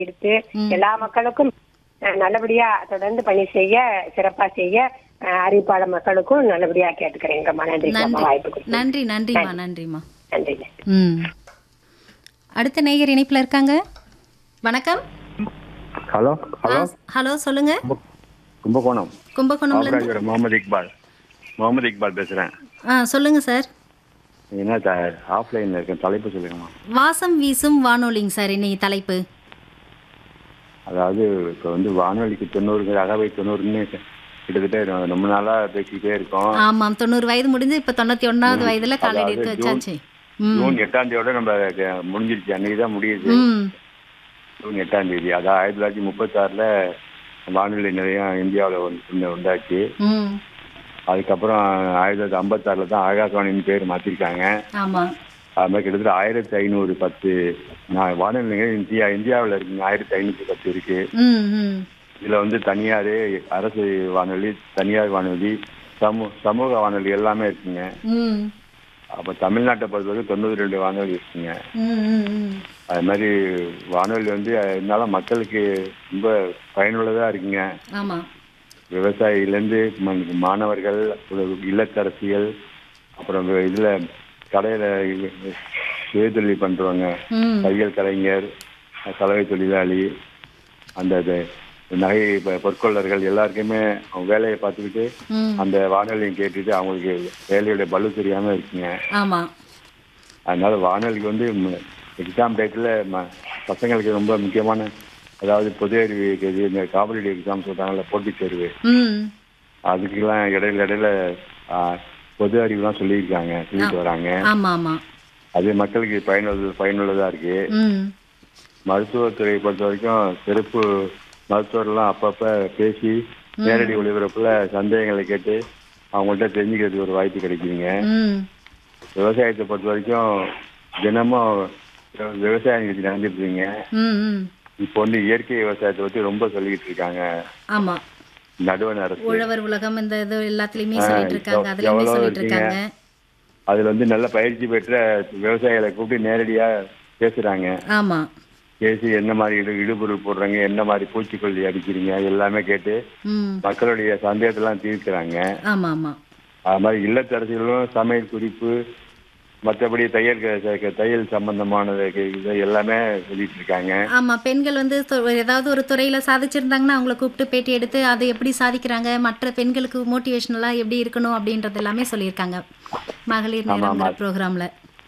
எடுத்து எல்லா மக்களுக்கும் அஹ், நல்லபடியா தொடர்ந்து பணி செய்ய சிறப்பா செய்ய அஹ், அறிவிப்பாளர் மக்களுக்கும் நல்லபடியா கேட்டுக்கிறேங்கம்மா நன்றி நன்றி வாய்ப்புக்கு நன்றி நன்றிம்மா நன்றிம்மா நன்றி ம் அடுத்த நேயர் இணைப்பில் இருக்காங்க வணக்கம் ஹலோ ஹலோ ஆ, ஹலோ சொல்லுங்க கும்பகோணம் கும்பகோணம்ல இருந்து ஆபராஜர் முகமது இக்பால் முகமது இக்பால் பேசுகிறேன் ஆ சொல்லுங்க சார் என்ன ஆஃப்லைனில் இருக்கேன் தலைப்பு சொல்லுங்கம்மா வாசம் வீசும் வானொலிங்க சார் இன்னைக்கு தலைப்பு அதாவது இப்போ வந்து வானொலிக்கு தொண்ணூறு அகவை தொண்ணூறுன்னு கிட்டத்தட்ட ரொம்ப நாளாக பேசிக்கிட்டே இருக்கோம் ஆமாம் தொண்ணூறு வயது முடிஞ்சு இப்ப தொண்ணூத்தி ஒன்னாவது வயதுல காலடி எடுத்து வச்சாச்சு ம் ஜூன் எட்டாம் தேதியோட நம்ம க- முடிஞ்சிருச்சு அன்னைக்கு தான் முடியுது ம் ஜூன் எட்டாம் தேதி அதான் ஆயிரத்தி தொள்ளாயிரத்தி முப்பத்தாறில் வானொலி நிலையம் இந்தியாவில் வந்து உண்டாச்சு ம் அதுக்கப்புறம் ஆயிரத்தி தொள்ளாயிரத்தி ஐம்பத்தாறில் தான் ஆகாசவாணின்னு பேர் மாற்றிருக்காங்க ஆமா அது மாதிரி கிட்டத்தட்ட ஆயிரத்தி ஐநூறு பத்து நான் வானொலி நிலையம் இந்தியா இந்தியாவில் இருக்குங்க ஆயிரத்தி ஐநூற்றி பத்து இருக்கு ம் ம் இதில் வந்து தனியார் அரசு வானொலி தனியார் வானொலி சமூ சமூக வானொலி எல்லாமே இருக்குங்க ம் அப்போ தமிழ்நாட்டை பொறுத்தவரைக்கும் தொண்ணூற்றி ரெண்டு வானொலி இருக்குங்க ம் ம் ம் அது மாதிரி வானொலி வந்து இருந்தாலும் மக்களுக்கு ரொம்ப பயனுள்ளதாக இருக்குங்க ஆமா விவசாயிலேருந்து மாணவர்கள் ஒரு இல்லத்தரசிகள் அப்புறம் இதில் கடையில் சுயதொழில் பண்ணுறவங்க ம் தையல் கலைஞர் சலவை தொழிலாளி அந்த இது நகை ப- பொற்கொள்ளர்கள் எல்லாருக்குமே அவங்க வேலையை பார்த்துக்கிட்டு ம் அந்த வானொலியும் கேட்டுட்டு அவங்களுக்கு வேலையோட பலு தெரியாமல் இருக்குங்க ஆமா அதனால வானொலிக்கு வந்து எக்ஸாம் டேட்டில் பசங்களுக்கு ரொம்ப முக்கியமான அதாவது பொது அறிவு இது இந்த காம்படிட்டிவ் எக்ஸாம் சொல்கிறாங்கல்ல போட்டித் தேர்வு ம் அதுக்கெல்லாம் இடையில இடையில ஆ, பொது அறிவுலாம் சொல்லியிருக்காங்க சொல்லிட்டு வராங்க ஆமா ஆமா அது மக்களுக்கு பயனுள்ள பயனுள்ளதாக இருக்கு ம் மருத்துவத்துறையை பொறுத்த வரைக்கும் சிறப்பு மருத்துவர்லாம் அப்பப்ப பேசி நேரடி ஒளிபரப்புல சந்தேகங்களை கேட்டு அவங்கள்ட்ட தெரிஞ்சுக்கிறதுக்கு ஒரு வாய்ப்பு கிடைக்குதுங்க ம் விவசாயத்தை பொறுத்த வரைக்கும் தினமும் வி- விவசாய நிகழ்ச்சி நடந்துட்டு இருக்குங்க ம் ம் இப்போ வந்து இயற்கை விவசாயத்தை பத்தி ரொம்ப சொல்லிக்கிட்டு இருக்காங்க ஆமா நடுவண் அரசு உழவர் உலகம் இந்த இது எல்லாத்துலயுமே ஆ, சொல்லிட்டு இருக்காங்க எவ்வளவு அதுலயுமே சொல்லிட்டு இருக்கீங்க? இருக்காங்க அதுல வந்து நல்ல பயிற்சி பெற்ற விவசாயிகளை கூப்பிட்டு நேரடியா பேசுறாங்க ஆமா பேசி என்ன மாதிரி இடு இடுபொருள் போடுறாங்க என்ன மாதிரி பூச்சிக்கொல்லி அடிக்கிறீங்க எல்லாமே கேட்டு ம் மக்களுடைய சந்தேகத்தெல்லாம் தீர்க்கிறாங்க ஆமா ஆமா அது மாதிரி இல்லத்தரசிகளும் சமையல் குறிப்பு மற்றபடி தையல் க- க- தையல் சம்பந்தமானது க- இது எல்லாமே சொல்லிட்டு இருக்காங்க ஆமா பெண்கள் வந்து தொ- ஏதாவது ஒரு துறையில சாதிச்சிருந்தாங்கன்னா அவங்கள கூப்பிட்டு பேட்டி எடுத்து அதை எப்படி சாதிக்கிறாங்க மற்ற பெண்களுக்கு மோட்டிவேஷனலா எப்படி இருக்கணும் அப்படின்றது எல்லாமே சொல்லியிருக்காங்க மகளிர் நேரங்கிற ப்ரோக்ராம்ல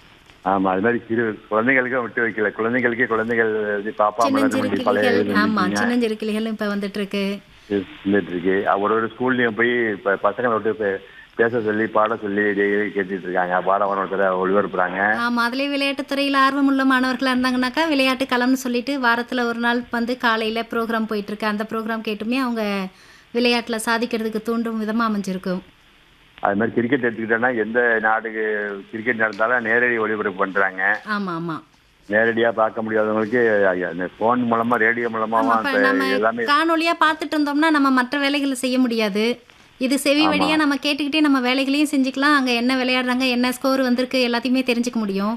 ஆமா அது மாதிரி சிறு குழந்தைகளுக்கும் விட்டு வைக்கல குழந்தைகளுக்கே குழந்தைகள் இது பாப்பா சின்னஞ்சிறு மலர் பழைய கிளிகள் இது ஆமா இருந்துச்சுங்க. சின்னஞ்சிறு கிளிகளும் இப்ப வந்துட்டு இருக்கு இருந்துட்டு இருக்கு ஒரு ஒரு ஸ்கூல்லயும் போய் இப்ப பசங்களை விட்டு பே- பேச சொல்லி பாட சொல்லி டெய்லி கேட்டுட்டு இருக்காங்க பாடவனத்துல ஒளிபரப்புறாங்க ஆமா அதுலயே விளையாட்டுத் துறையில ஆர்வம் உள்ள மாணவர்களா இருந்தாங்கன்னாக்கா விளையாட்டு களம்னு சொல்லிட்டு வாரத்துல ஒரு நாள் வந்து காலையில ப்ரோக்ராம் போயிட்டு இருக்கு அந்த ப்ரோக்ராம் கேட்டுமே அவங்க விளையாட்டுல சாதிக்கிறதுக்கு தூண்டும் விதமா அமைஞ்சிருக்கும் அது மாதிரி கிரிக்கெட் எடுத்துக்கிட்டோம்னா எந்த நாடுக்கு கிரிக்கெட் நடந்தாலும் நேரடி ஒளிபரப்பு பண்றாங்க ஆமா ஆமா நேரடியா பார்க்க முடியாதவங்களுக்கு ஐயா, இந்த போன் மூலமா ரேடியோ மூலமா ஆமா இப்ப நம்ம எல்லாமே காணொலியா பார்த்துட்டு இருந்தோம்னா நம்ம மற்ற வேலைகளை செய்ய முடியாது இது செவி வழியா நம்ம கேட்டுக்கிட்டே நம்ம வேலைகளையும் செஞ்சுக்கலாம் அங்க என்ன விளையாடுறாங்க என்ன ஸ்கோர் வந்திருக்கு எல்லாத்தையுமே தெரிஞ்சுக்க முடியும்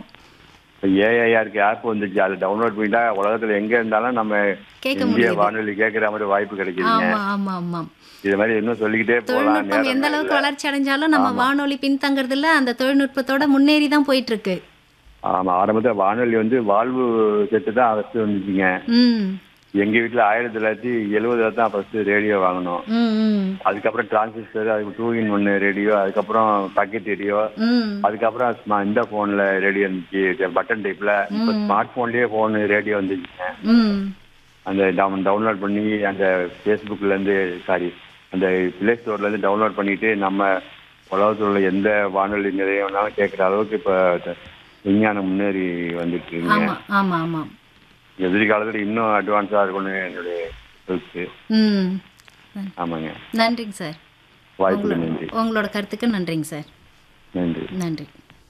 ஏஐஆருக்கு ஆப் வந்துச்சு அதை டவுன்லோட் பண்ணிட்டா உலகத்துல எங்க இருந்தாலும் நம்ம கேட்க இந்திய முடியுது வானொலி கேட்கிற மாதிரி வாய்ப்பு கிடைக்குதுங்க ஆமா ஆமா ஆமா இது மாதிரி இன்னும் சொல்லிக்கிட்டே போகலாம் தொழில்நுட்பம் நேரம் எந்த அளவுக்கு வளர்ச்சி அடைஞ்சாலும் நம்ம வானொலி பின்தங்கறதுல அந்த தொழில்நுட்பத்தோட முன்னேறி தான் போயிட்டு இருக்கு ஆமா ஆரம்பத்துல வானொலி வந்து வாழ்வு செட்டு தான் ஃபர்ஸ்ட் வந்துச்சுங்க ம் எங்க வீட்டுல ஆயிரத்தி தொள்ளாயிரத்தி எழுபதுல தான் ஃபர்ஸ்ட் ரேடியோ வாங்கினோம் ம் ம் அதுக்கப்புறம் டிரான்சிஸ்டர் அதுக்கு டூ இன் ஒன்னு ரேடியோ அதுக்கப்புறம் பாக்கெட் ரேடியோ ம் அதுக்கப்புறம் ஸ்மா- இந்த போன்ல ரேடியோ இருந்துச்சு பட்டன் டைப்ல இப்போ ஸ்மார்ட் போன்லயே போன் ரேடியோ வந்துச்சுங்க ம் அந்த டவுன் டவுன்லோட் பண்ணி அந்த ஃபேஸ்புக்ல இருந்து சாரி அந்த பிளே ஸ்டோர்ல இருந்து டவுன்லோட் பண்ணிட்டு நம்ம உலகத்தில் உள்ள எந்த வானொலி நிலையம்னாலும் கேட்குற அளவுக்கு இப்போ விஞ்ஞானம் முன்னேறி வந்துட்டு இருக்குங்க ஆமா ஆமா ஆமா எதிர்காலத்துல இன்னும் அட்வான்ஸா இருக்கும்னு என்னுடைய கருத்து ம் ஆமாங்க நன்றிங்க சார் வாய்ப்புக்கு நன்றி உங்களோட கருத்துக்கு நன்றிங்க சார் நன்றி நன்றி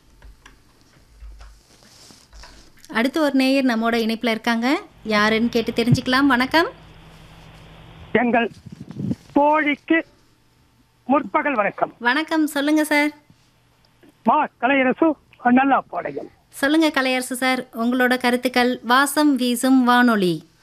அடுத்து ஒரு நேயர் நம்மோட இணைப்புல இருக்காங்க யாருன்னு கேட்டு தெரிஞ்சுக்கலாம் வணக்கம் எங்கள் தோழிக்கு முற்பகல் வணக்கம் வணக்கம் சொல்லுங்க சார் மா கலையரசு நல்லா பாடைகள் சொல்லுங்க கலையரசு சார் உங்களோட கருத்துக்கள் வாசம் வீசும் வானொலி